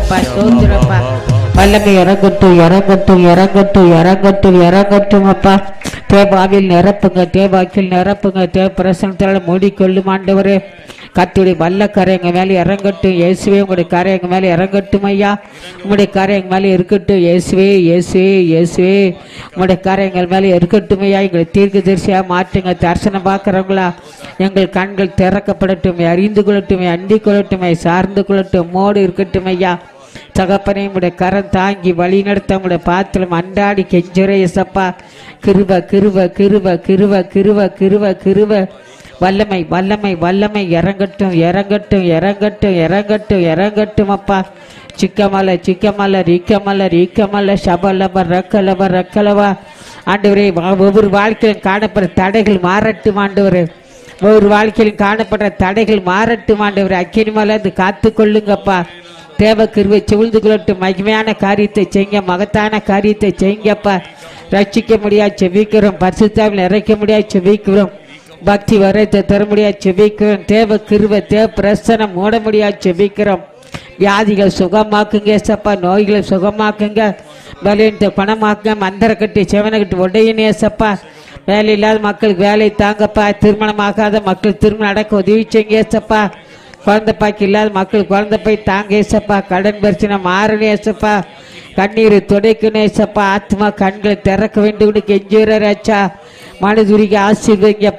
ஸ்தோத்திரப்பா ஸ்தோத்திரப்பா வல்லமை இறங்கட்டும் இறங்கட்டும் இறங்கட்டும் இறங்கட்டும் இறங்கட்டும் அப்பா தேவாவில் நிரப்புங்க தேவாக்கில் நிரப்புங்க தேவ பிரசனத்தால் மூடிக்கொள்ளும் ஆண்டவரே கத்துடைய வல்ல கரை எங்க மேலே இறங்கட்டும் இயேசுவே உங்களுடைய கரை எங்க மேலே இறங்கட்டும் ஐயா உங்களுடைய கரை எங்க மேலே இருக்கட்டும் இயேசுவே இயேசுவே இயேசுவே உங்களுடைய கரை எங்கள் மேலே இருக்கட்டும் ஐயா எங்களை தீர்க்க தரிசியாக மாற்றுங்க தரிசனம் பார்க்குறவங்களா எங்கள் கண்கள் திறக்கப்படட்டும் அறிந்து கொள்ளட்டும் அண்டி கொள்ளட்டும் சார்ந்து கொள்ளட்டும் மோடு இருக்கட்டும் ஐயா தகப்பனை உடைய கரம் தாங்கி வழி நடத்த உடைய பாத்திரம் அண்டாடி கெஞ்சுரை எசப்பா கிருப கிருப கிருப கிருப கிருப கிருப கிருப வல்லமை வல்லமை வல்லமை இறங்கட்டும் இறங்கட்டும் இறங்கட்டும் இறங்கட்டும் இறங்கட்டும் அப்பா சிக்கமல்ல சிக்கமல்ல ரீக்கமல்ல ரீக்கமல்ல சபலப ரக்கலப ரக்கலவா ஆண்டவரே வா- ஒவ்வொரு வாழ்க்கையிலும் காணப்படுற தடைகள் மாறட்டும் ஆண்டவரே ஒவ்வொரு வாழ்க்கையிலும் காணப்படுற தடைகள் மாறட்டும் ஆண்டவரே அக்கினி மேல இருந்து காத்து கொள்ளுங்கப்பா தேவ கிருவை சூழ்ந்து கொள்ளட்டும் மகிமையான காரியத்தை செய்யுங்க மகத்தான காரியத்தை செய்யுங்கப்பா ரட்சிக்க முடியாது செவிக்கிறோம் பரிசுத்தாவில் நிறைக்க முடியாது செவிக்கிறோம் பக்தி வரத்தை தர முடியாது செபிக்கிறோம் தேவ கிருவை தேவ பிரசனம் மூட முடியாது செபிக்கிறோம் வியாதிகள் சுகமாக்குங்க ஏசப்பா நோய்களை சுகமாக்குங்க பலவீனத்தை குணமாக்குங்க மந்திர கட்டி செவனை கட்டி உடையனே ஏசப்பா வேலை இல்லாத மக்களுக்கு வேலை தாங்கப்பா திருமணமாகாத மக்கள் திருமணம் நடக்க உதவி செய்யுங்க ஏசப்பா குழந்தை பாக்கி இல்லாத மக்கள் குழந்தை போய் தாங்க ஏசப்பா கடன் பிரச்சனை மாறணும் ஏசப்பா கண்ணீரை துடைக்கணும் ஏசப்பா ஆத்மா கண்களை திறக்க வேண்டும் கெஞ்சுறாச்சா மனதுரிக்கு ஆசீர்வதிங்க